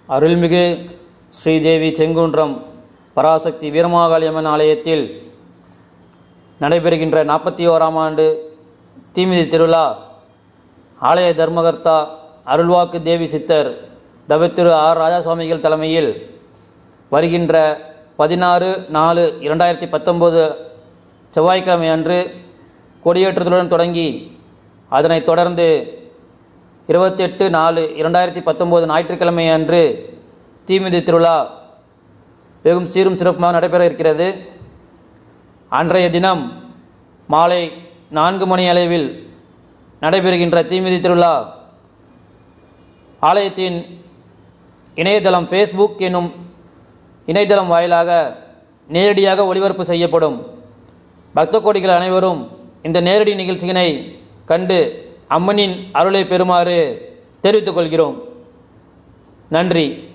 அருள்மிகு ஸ்ரீதேவி செங்குன்றம் பராசக்தி வீரமாகாளியம்மன் ஆலயத்தில் நடைபெறுகின்ற நாற்பத்தி ஓராம் ஆண்டு தீமிதி திருவிழா ஆலய தர்மகர்த்தா அருள்வாக்கு தேவி சித்தர் தவத்திரு ஆர் ராஜாசுவாமிகள் தலைமையில் வருகின்ற பதினாறு நாலு இரண்டாயிரத்தி பத்தொம்போது செவ்வாய்க்கிழமை அன்று கொடியேற்றத்துடன் தொடங்கி அதனைத் தொடர்ந்து இருபத்தெட்டு நாலு இரண்டாயிரத்தி பத்தொம்போது ஞாயிற்றுக்கிழமை அன்று தீமிதி திருவிழா வெகும் சீரும் சிறப்புமாக நடைபெற இருக்கிறது அன்றைய தினம் மாலை நான்கு மணி அளவில் நடைபெறுகின்ற தீமிதி திருவிழா ஆலயத்தின் இணையதளம் ஃபேஸ்புக் என்னும் இணையதளம் வாயிலாக நேரடியாக ஒளிபரப்பு செய்யப்படும் பக்த கோடிகள் அனைவரும் இந்த நேரடி நிகழ்ச்சியினை கண்டு அம்மனின் அருளை பெறுமாறு தெரிவித்துக் கொள்கிறோம் நன்றி